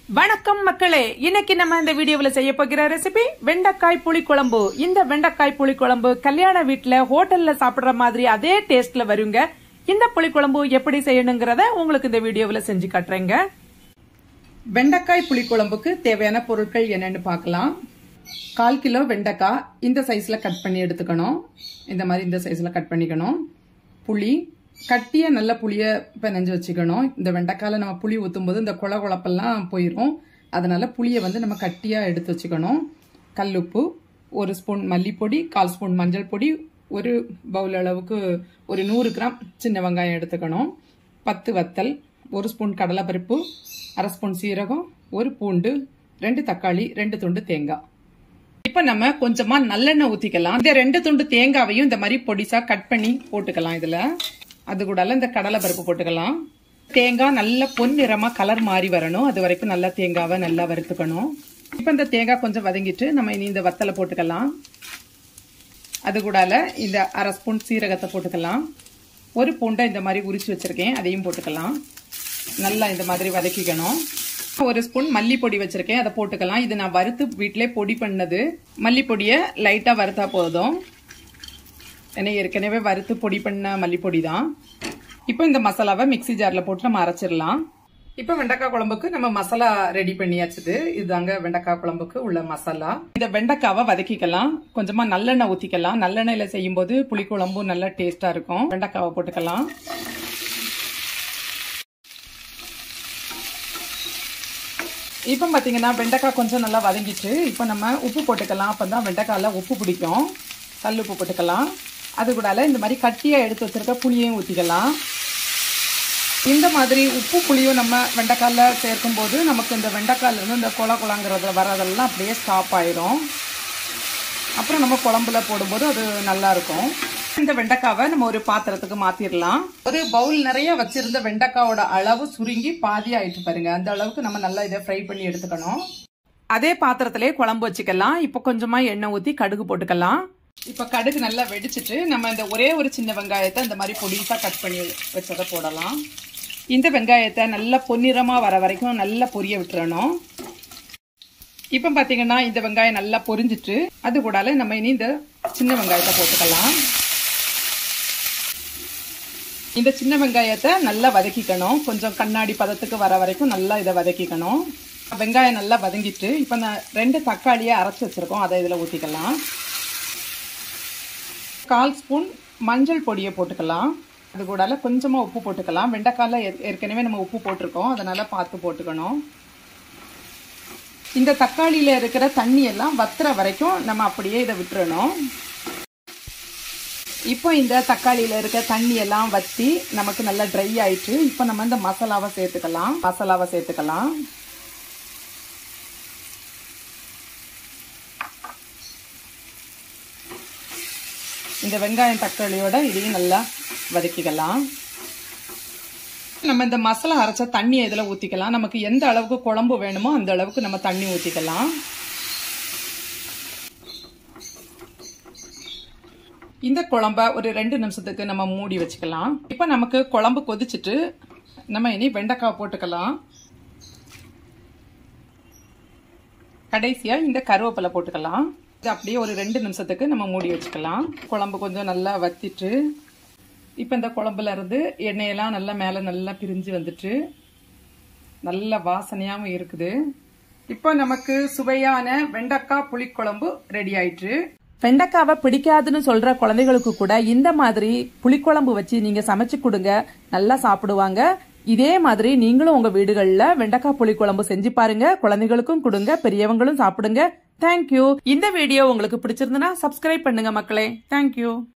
வணக்கம் மக்களே இன்னைக்கு நம்ம இந்த வீடியோவில் செய்ய போகிற ரெசிபி வெண்டைக்காய் புளிக்குழம்பு இந்த வெண்டைக்காய் புளிக்குழம்பு கல்யாண வீட்ல ஹோட்டல்ல சாப்பிடுற மாதிரி அதே டேஸ்ட்ல வருங்க இந்த புளிக்குழம்பு எப்படி செய்யணுங்கிறத உங்களுக்கு இந்த வீடியோவில் செஞ்சு காட்டுறேங்க வெண்டைக்காய் புளிக்குழம்புக்கு தேவையான பொருட்கள் என்னன்னு பார்க்கலாம் கால் கிலோ வெண்டைக்காய் இந்த சைஸ்ல கட் பண்ணி எடுத்துக்கணும் இந்த மாதிரி இந்த சைஸ்ல கட் பண்ணிக்கணும் புளி கட்டிய நல்ல புளியை பிணைஞ்சு வச்சுக்கணும் இந்த வெண்டைக்காயில் நம்ம புளி ஊற்றும் போது இந்த குழ குழப்பெல்லாம் போயிடும் அதனால புளியை வந்து நம்ம கட்டியாக எடுத்து வச்சுக்கணும் கல்லுப்பு ஒரு ஸ்பூன் மல்லிப்பொடி கால் ஸ்பூன் மஞ்சள் பொடி ஒரு பவுல் அளவுக்கு ஒரு நூறு கிராம் சின்ன வெங்காயம் எடுத்துக்கணும் பத்து வத்தல் ஒரு ஸ்பூன் கடலைப்பருப்பு அரை ஸ்பூன் சீரகம் ஒரு பூண்டு ரெண்டு தக்காளி ரெண்டு துண்டு தேங்காய் இப்ப நம்ம கொஞ்சமா நல்லெண்ணெய் ஊத்திக்கலாம் இந்த ரெண்டு துண்டு தேங்காவையும் இந்த மாதிரி பொடிசா கட் பண்ணி போட்டுக்கலாம் இதுல அது கூட இந்த கடலை பருப்பு போட்டுக்கலாம் தேங்காய் நல்ல பொன்னிறமா கலர் மாறி வரணும் அது வரைக்கும் நல்லா தேங்காவை நல்லா வறுத்துக்கணும் இப்ப இந்த தேங்காய் கொஞ்சம் வதங்கிட்டு நம்ம இனி இந்த வத்தலை போட்டுக்கலாம் அது கூடால இந்த அரை ஸ்பூன் சீரகத்தை போட்டுக்கலாம் ஒரு பூண்டை இந்த மாதிரி உரிச்சு வச்சிருக்கேன் அதையும் போட்டுக்கலாம் நல்லா இந்த மாதிரி வதக்கிக்கணும் ஒரு ஸ்பூன் மல்லிப்பொடி வச்சிருக்கேன் அதை போட்டுக்கலாம் இது நான் வறுத்து வீட்டிலே பொடி பண்ணது மல்லிப்பொடியை லைட்டா வறுத்தா போதும் ஏன்னா ஏற்கனவே வறுத்து பொடி பண்ண மல்லிப்பொடி தான் இப்போ இந்த மசாலாவை மிக்சி ஜார்ல போட்டு நம்ம அரைச்சிடலாம் இப்போ வெண்டைக்காய் குழம்புக்கு நம்ம மசாலா ரெடி பண்ணியாச்சுது இதுதாங்க வெண்டைக்காய் குழம்புக்கு உள்ள மசாலா இந்த வெண்டைக்காவை வதக்கிக்கலாம் கொஞ்சமா நல்லெண்ணெய் ஊத்திக்கலாம் நல்லெண்ணெயில செய்யும் போது புளிக்குழம்பும் நல்ல டேஸ்டா இருக்கும் வெண்டைக்காவை போட்டுக்கலாம் இப்போ பார்த்தீங்கன்னா வெண்டைக்காய் கொஞ்சம் நல்லா வதங்கிட்டு இப்போ நம்ம உப்பு போட்டுக்கலாம் அப்போ தான் வெண்டைக்காயில் உப்பு பிடிக்கும் கல் உப்பு போட்டுக்கலாம் அது கூடால இந்த மாதிரி கட்டியாக எடுத்து வச்சிருக்க புளியையும் ஊற்றிக்கலாம் இந்த மாதிரி உப்பு புளியும் நம்ம வெண்டைக்காயில் சேர்க்கும் போது நமக்கு இந்த வெண்டைக்காயிலேருந்து இந்த குள குளங்கிறது வரதெல்லாம் அப்படியே ஸ்டாப் ஆயிரும் அப்புறம் நம்ம குழம்புல போடும்போது அது நல்லா இருக்கும் இந்த வெண்டைக்காவை நம்ம ஒரு பாத்திரத்துக்கு மாத்திரலாம் ஒரு பவுல் நிறைய வச்சிருந்த வெண்டைக்காவோட அளவு சுருங்கி பாதி ஆயிட்டு பாருங்க அந்த அளவுக்கு நம்ம நல்லா இதை ஃப்ரை பண்ணி எடுத்துக்கணும் அதே பாத்திரத்திலே குழம்பு வச்சுக்கலாம் இப்போ கொஞ்சமா எண்ணெய் ஊத்தி கடுகு போட்டுக்கலாம் இப்ப கடுகு நல்லா வெடிச்சிட்டு நம்ம இந்த ஒரே ஒரு சின்ன வெங்காயத்தை இந்த மாதிரி பொடிசா கட் பண்ணி வச்சதை போடலாம் இந்த வெங்காயத்தை நல்லா பொன்னிறமா வர வரைக்கும் நல்லா பொரிய விட்டுறணும் இப்போ பார்த்தீங்கன்னா இந்த வெங்காயம் நல்லா பொரிஞ்சிட்டு அது கூடால நம்ம இனி இந்த சின்ன வெங்காயத்தை போட்டுக்கலாம் இந்த சின்ன வெங்காயத்தை நல்லா வதக்கிக்கணும் கொஞ்சம் கண்ணாடி பதத்துக்கு வர வரைக்கும் நல்லா இதை வதக்கிக்கணும் வெங்காயம் நல்லா வதங்கிட்டு இப்போ நான் ரெண்டு தக்காளியை அரைச்சி வச்சிருக்கோம் அதை இதில் ஊற்றிக்கலாம் கால் ஸ்பூன் மஞ்சள் பொடியை போட்டுக்கலாம் அது கூடால கொஞ்சமாக உப்பு போட்டுக்கலாம் வெண்டைக்காயில் ஏற்கனவே நம்ம உப்பு போட்டிருக்கோம் அதனால் பார்த்து போட்டுக்கணும் இந்த தக்காளியில் இருக்கிற தண்ணி எல்லாம் வத்துற வரைக்கும் நம்ம அப்படியே இதை விட்டுறணும் இப்போ இந்த தக்காளியில் இருக்க தண்ணி எல்லாம் வத்தி நமக்கு நல்லா ட்ரை ஆயிட்டு இப்போ நம்ம இந்த மசாலாவை சேர்த்துக்கலாம் மசாலாவை சேர்த்துக்கலாம் இந்த வெங்காயம் தக்காளியோட இதையும் நல்லா வதக்கிக்கலாம் நம்ம இந்த மசாலா அரைச்ச தண்ணி இதில் ஊற்றிக்கலாம் நமக்கு எந்த அளவுக்கு குழம்பு வேணுமோ அந்த அளவுக்கு நம்ம தண்ணி ஊற்றிக்கலாம் இந்த குழம்ப ஒரு ரெண்டு நிமிஷத்துக்கு நம்ம மூடி வச்சுக்கலாம் இப்போ நமக்கு குழம்பு கொதிச்சுட்டு நம்ம இனி வெண்டைக்காய் போட்டுக்கலாம் கடைசியாக இந்த கருவேப்பிலை போட்டுக்கலாம் இது அப்படியே ஒரு ரெண்டு நிமிஷத்துக்கு நம்ம மூடி வச்சுக்கலாம் குழம்பு கொஞ்சம் நல்லா வத்திட்டு இப்போ இந்த குழம்புல இருந்து எண்ணெயெல்லாம் நல்லா மேலே நல்லா பிரிஞ்சு வந்துட்டு நல்ல வாசனையாகவும் இருக்குது இப்போ நமக்கு சுவையான வெண்டைக்காய் புளிக்குழம்பு ரெடி ஆயிட்டு வெண்டைக்காவை பிடிக்காதுன்னு சொல்ற குழந்தைகளுக்கு கூட இந்த மாதிரி புளிக்குழம்பு வச்சு நீங்க சமைச்சு கொடுங்க நல்லா சாப்பிடுவாங்க இதே மாதிரி நீங்களும் உங்க வீடுகள்ல வெண்டைக்காய் புளிக்குழம்பு செஞ்சு பாருங்க குழந்தைகளுக்கும் கொடுங்க பெரியவங்களும் சாப்பிடுங்க தேங்க்யூ இந்த வீடியோ உங்களுக்கு பிடிச்சிருந்தனா சப்ஸ்கிரைப் பண்ணுங்க மக்களே தேங்க்யூ